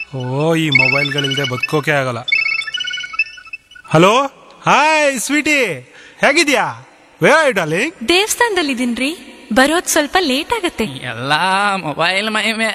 ಓ ಈ ಮೊಬೈಲ್ಗಳಿಲ್ದೆ ಬದುಕೋಕೆ ಆಗಲ್ಲ ಹಲೋ ಹಾಯ್ ಸ್ವೀಟಿ ಹೇಗಿದ್ಯಾ ವೇ ಡಾರ್ಲಿಂಗ್ ದೇವಸ್ಥಾನದಲ್ಲಿದ್ದೀನ್ರಿ ಬರೋದ್ ಸ್ವಲ್ಪ ಲೇಟ್ ಆಗತ್ತೆ ಎಲ್ಲ ಮೊಬೈಲ್ ಮಹಿಮೆ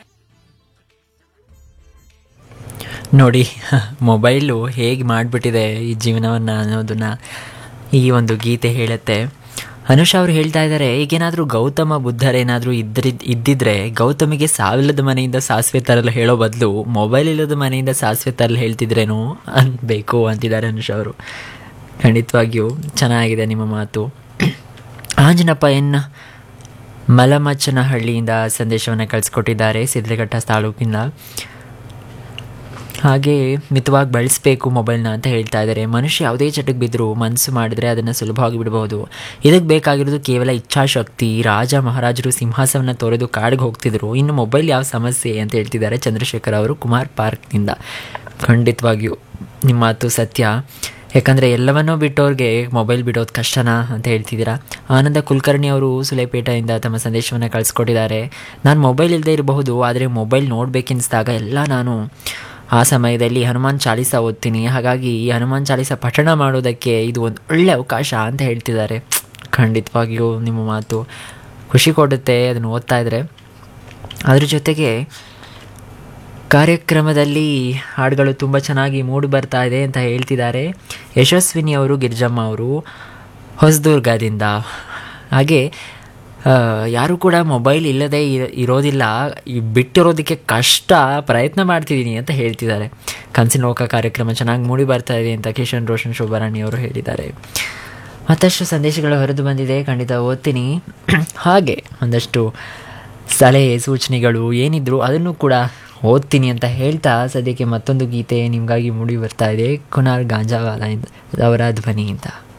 ನೋಡಿ ಮೊಬೈಲು ಹೇಗೆ ಮಾಡಿಬಿಟ್ಟಿದೆ ಈ ಜೀವನವನ್ನು ಅನ್ನೋದನ್ನ ಈ ಒಂದು ಗೀತೆ ಹೇಳುತ್ತೆ ಅನುಷ್ ಅವರು ಹೇಳ್ತಾ ಇದ್ದಾರೆ ಈಗೇನಾದರೂ ಗೌತಮ ಬುದ್ಧರೇನಾದರೂ ಇದ್ರಿ ಇದ್ದಿದ್ರೆ ಗೌತಮಿಗೆ ಸಾವಿಲ್ಲದ ಮನೆಯಿಂದ ಸಾಸಿವೆ ತರಲು ಹೇಳೋ ಬದಲು ಮೊಬೈಲ್ ಇಲ್ಲದ ಮನೆಯಿಂದ ಸಾಸಿವೆ ತರಲು ಹೇಳ್ತಿದ್ರೇನೋ ಅನ್ಬೇಕು ಅಂತಿದ್ದಾರೆ ಅನುಷ್ ಅವರು ಖಂಡಿತವಾಗಿಯೂ ಚೆನ್ನಾಗಿದೆ ನಿಮ್ಮ ಮಾತು ಆಂಜನಪ್ಪ ಎನ್ ಮಲಮಚ್ಚನಹಳ್ಳಿಯಿಂದ ಸಂದೇಶವನ್ನು ಕಳಿಸ್ಕೊಟ್ಟಿದ್ದಾರೆ ಸಿದ್ಧಘಟ್ಟ ತಾಲೂಕಿಂದ ಹಾಗೆ ಮಿತವಾಗಿ ಬಳಸಬೇಕು ಮೊಬೈಲ್ನ ಅಂತ ಹೇಳ್ತಾ ಇದ್ದಾರೆ ಮನುಷ್ಯ ಯಾವುದೇ ಚಟಕ್ಕೆ ಬಿದ್ದರೂ ಮನಸ್ಸು ಮಾಡಿದರೆ ಅದನ್ನು ಸುಲಭವಾಗಿ ಬಿಡಬಹುದು ಇದಕ್ಕೆ ಬೇಕಾಗಿರೋದು ಕೇವಲ ಇಚ್ಛಾಶಕ್ತಿ ರಾಜ ಮಹಾರಾಜರು ಸಿಂಹಾಸನ ತೊರೆದು ಕಾಡಿಗೆ ಹೋಗ್ತಿದ್ರು ಇನ್ನು ಮೊಬೈಲ್ ಯಾವ ಸಮಸ್ಯೆ ಅಂತ ಹೇಳ್ತಿದ್ದಾರೆ ಚಂದ್ರಶೇಖರ್ ಅವರು ಕುಮಾರ್ ಪಾರ್ಕ್ನಿಂದ ಖಂಡಿತವಾಗಿಯೂ ನಿಮ್ಮ ಮಾತು ಸತ್ಯ ಯಾಕಂದರೆ ಎಲ್ಲವನ್ನೂ ಬಿಟ್ಟವ್ರಿಗೆ ಮೊಬೈಲ್ ಬಿಡೋದು ಕಷ್ಟನಾ ಅಂತ ಹೇಳ್ತಿದ್ದೀರಾ ಆನಂದ ಕುಲಕರ್ಣಿ ಅವರು ಸುಲೇಪೇಟೆಯಿಂದ ತಮ್ಮ ಸಂದೇಶವನ್ನು ಕಳಿಸ್ಕೊಟ್ಟಿದ್ದಾರೆ ನಾನು ಮೊಬೈಲ್ ಇಲ್ಲದೆ ಇರಬಹುದು ಆದರೆ ಮೊಬೈಲ್ ನೋಡಬೇಕೆನ್ನಿಸಿದಾಗ ಎಲ್ಲ ನಾನು ಆ ಸಮಯದಲ್ಲಿ ಹನುಮಾನ್ ಚಾಲೀಸ ಓದ್ತೀನಿ ಹಾಗಾಗಿ ಈ ಹನುಮಾನ್ ಚಾಲೀಸ ಪಠಣ ಮಾಡೋದಕ್ಕೆ ಇದು ಒಂದು ಒಳ್ಳೆ ಅವಕಾಶ ಅಂತ ಹೇಳ್ತಿದ್ದಾರೆ ಖಂಡಿತವಾಗಿಯೂ ನಿಮ್ಮ ಮಾತು ಖುಷಿ ಕೊಡುತ್ತೆ ಅದನ್ನು ಓದ್ತಾ ಇದ್ದರೆ ಅದ್ರ ಜೊತೆಗೆ ಕಾರ್ಯಕ್ರಮದಲ್ಲಿ ಹಾಡುಗಳು ತುಂಬ ಚೆನ್ನಾಗಿ ಮೂಡಿ ಬರ್ತಾ ಇದೆ ಅಂತ ಹೇಳ್ತಿದ್ದಾರೆ ಯಶಸ್ವಿನಿ ಅವರು ಗಿರಿಜಮ್ಮ ಅವರು ಹೊಸದುರ್ಗದಿಂದ ಹಾಗೆ ಆ, ಯಾರು ಕೂಡ ಮೊಬೈಲ್ ಇಲ್ಲದೆ ಇರ- ಇರೋದಿಲ್ಲ ಈ ಬಿಟ್ಟಿರೋದಕ್ಕೆ ಕಷ್ಟ ಪ್ರಯತ್ನ ಮಾಡ್ತಿದ್ದೀನಿ ಅಂತ ಹೇಳ್ತಿದ್ದಾರೆ ಕನಸಿನ ಲೋಕ ಕಾರ್ಯಕ್ರಮ ಚೆನ್ನಾಗಿ ಮೂಡಿ ಬರ್ತಾ ಇದೆ ಅಂತ ಕಿಶನ್ ರೋಷನ್ ಶೋಭಾರಾಣಿ ಅವರು ಹೇಳಿದ್ದಾರೆ ಮತ್ತಷ್ಟು ಸಂದೇಶಗಳು ಹೊರದು ಬಂದಿದೆ ಖಂಡಿತ ಓದ್ತೀನಿ ಹಾಗೆ ಒಂದಷ್ಟು ಸಲಹೆ ಸೂಚನೆಗಳು ಏನಿದ್ರು ಅದನ್ನು ಕೂಡ ಓದ್ತೀನಿ ಅಂತ ಹೇಳ್ತಾ ಸದ್ಯಕ್ಕೆ ಮತ್ತೊಂದು ಗೀತೆ ನಿಮಗಾಗಿ ಮೂಡಿ ಬರ್ತಾ ಇದೆ ಕುನಾಲ್ ಗಾಂಜಾವಾಲ ಇಂದ ಅವರ ಧ್ವನಿಯಿಂದ